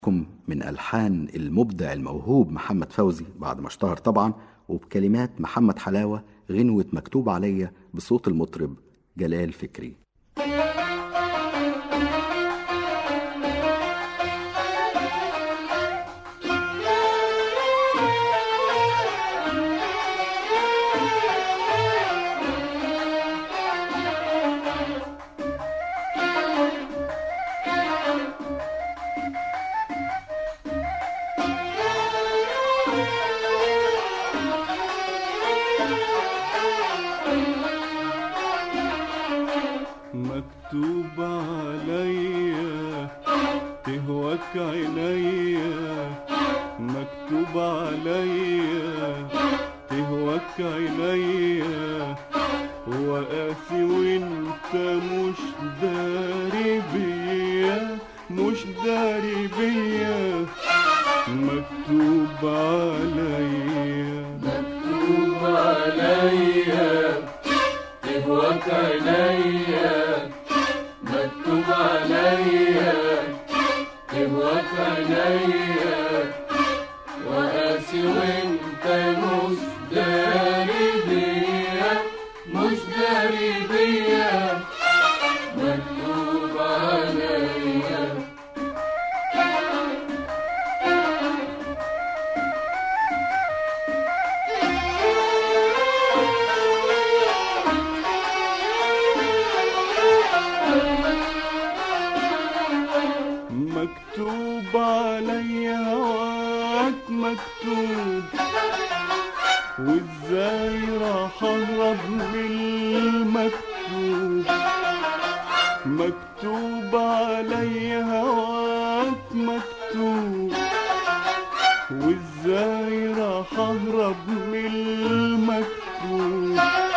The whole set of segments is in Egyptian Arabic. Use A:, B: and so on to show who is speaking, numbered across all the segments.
A: كم من ألحان المبدع الموهوب محمد فوزي بعد ما اشتهر طبعا وبكلمات محمد حلاوة غنوة مكتوب عليا بصوت المطرب جلال فكري
B: مكتوب عليا تهواك عينيا مكتوب عليا تهواك عينيا وقاسي وانت مش داري بيا مش داري بيا مكتوب عليا
C: مكتوب عليا تهواك عينيا مكتوب عليا تهواك عينيا وقاسي وانت مش داري بيا مش داري بيا مكتوب عليا
B: مكتوب عليا هواك مكتوب وازاي راح اهرب من المكتوب مكتوب عليا هواك مكتوب وازاي راح اهرب من المكتوب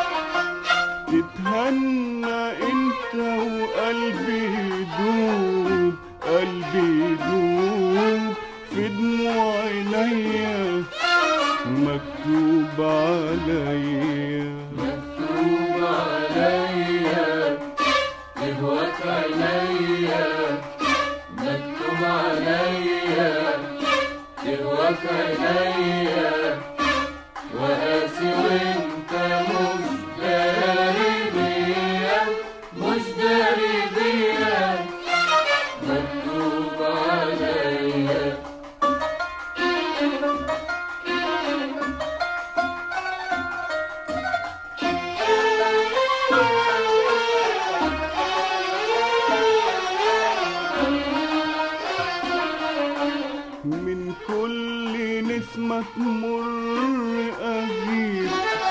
B: تتهنى انت وقلبي يدوب قلبي يدوب في دموع عينيا مكتوب عليا
C: مكتوب عليا تهواك عينيا مكتوب عليا تهواك عينيا وقاسي وانت مش داري بيا مش داري بيا مكتوب عليا
B: من كل نسمة تمر أغير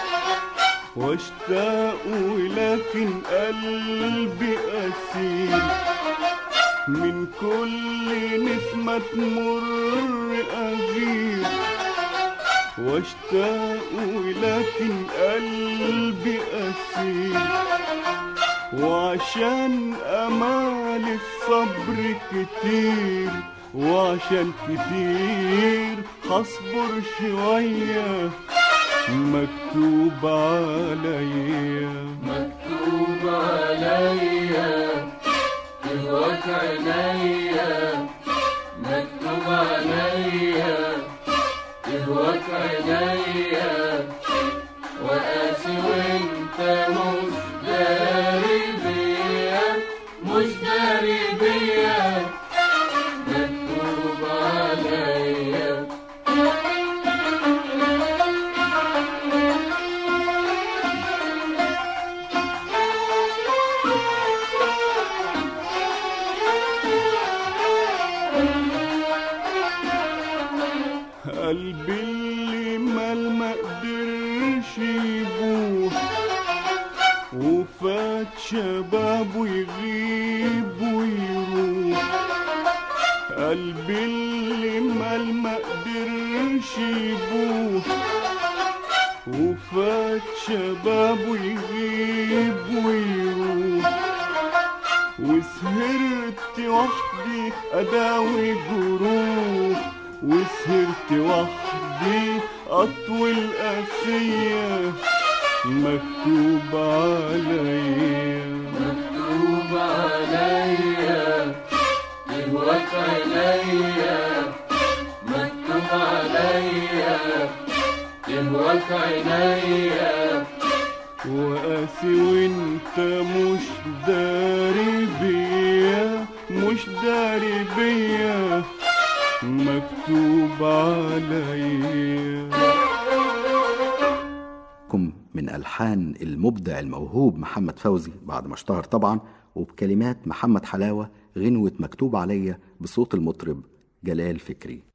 B: واشتاق ولكن قلبي أسير من كل نسمة تمر أغير واشتاق ولكن قلبي أسير وعشان أمال الصبر كتير وعشان كتير هصبر شوية مكتوب عليا
C: مكتوب عليا تهواك عينيا مكتوب عليا تهواك عينيا وقاسي وانت مش داري بيا مش داري بيا مكتوب عليا
B: قلبي اللي مال ما قدرش يبوح وفات شبابه يغيب ويروح قلبي اللي مال ما قدرش يبوح وفات شبابه يغيب ويروح وسهرت وحدي أداوي جروح وسهرت وحدي أطوي القاسية مكتوب عليا
C: مكتوب عليا تهواك عينيا عليا مكتوب عليا تهواك عينيا
B: وقاسي وانت مش داري بيا مش داري بيا مكتوب عليا
A: كم من ألحان المبدع الموهوب محمد فوزي بعد ما اشتهر طبعا وبكلمات محمد حلاوة غنوة مكتوب عليا بصوت المطرب جلال فكري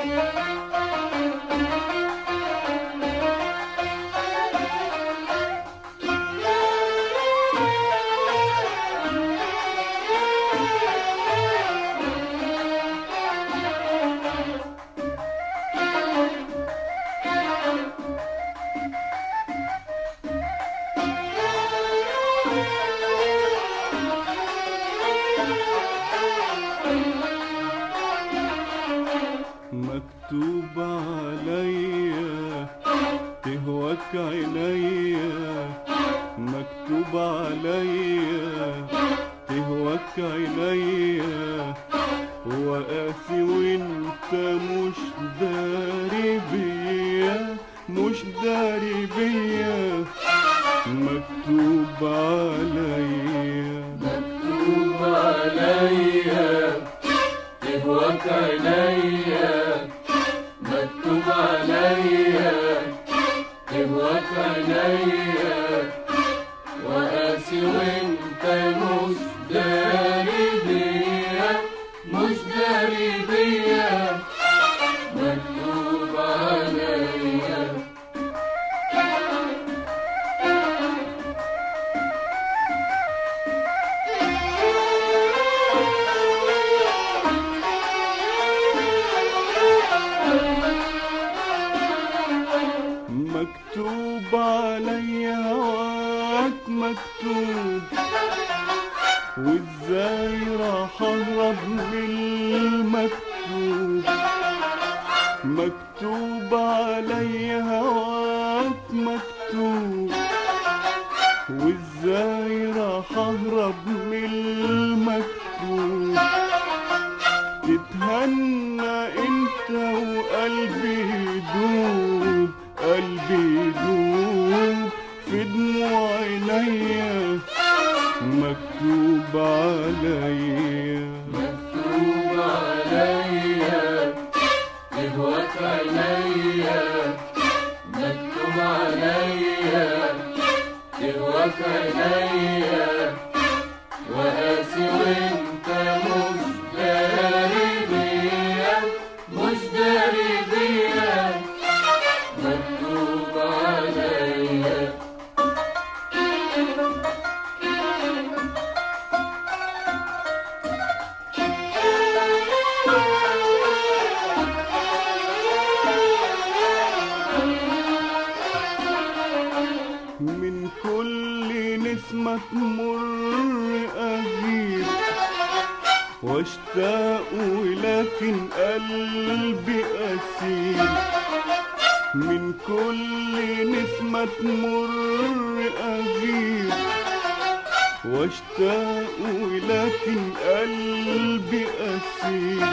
B: مكتوب عليا تهواك عينيا مكتوب عليا تهواك عينيا وقاسي وانت مش داري بيا مش داري بيا مكتوب عليا
C: مكتوب عليا تهواك عينيا مكتوب عليا تهواك عينيا وقاسي وانت مش داري بيا مش داري بيا مكتوب عليا
B: مكتوب عليا هواك مكتوب وازاي راح اهرب من المكتوب مكتوب عليا هواك مكتوب وازاي راح اهرب من المكتوب تتهنى انت وقلبي يدوب قلبي يدوب في دموع عينيا مكتوب عليا
C: مكتوب عليا تهواك عينيا مكتوب عليا تهواك عينيا وقاسي وانت مش داري بيا مش داري بيا مكتوب عليا
B: من كل نسمة تمر أغير واشتاق ولكن قلبي أسير من كل نسمة تمر أغير واشتاق ولكن قلبي أسير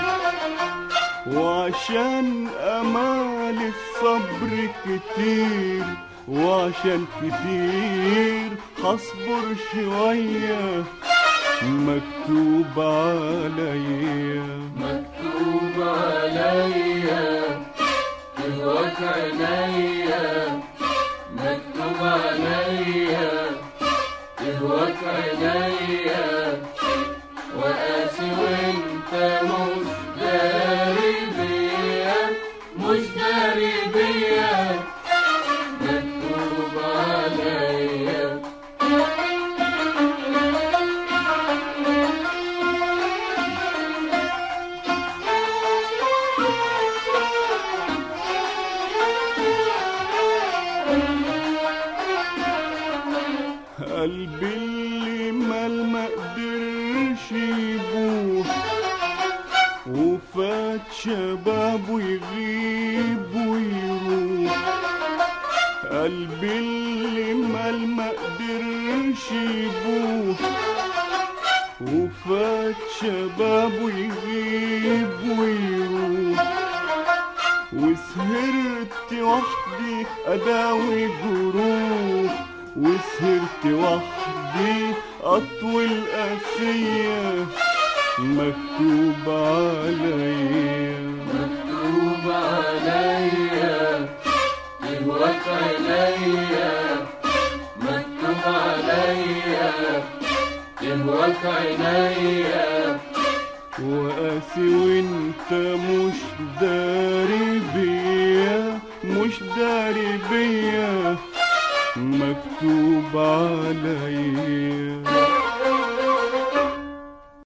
B: وعشان أمال الصبر كتير وعشان كتير هصبر شوية مكتوب عليا
C: مكتوب عليا تهواك عينيا مكتوب عليا تهواك عينيا وقاسي وانت مش داري بيا مش داري بيا مكتوب عليا
B: قلبي اللي مال ما قدرش يبوح وفات شبابه يغيب ويروح قلبي اللي مال ما قدرش يبوح وفات شبابه يغيب ويروح وسهرت وحدي أداوي جروح وسهرت وحدي أطوي القاسية مكتوب عليا
C: مكتوب عليا يهواك عينيا مكتوب عليا يهواك عينيا
B: وقاسي وانت مش داري بيا مش داري بيا مكتوب عليا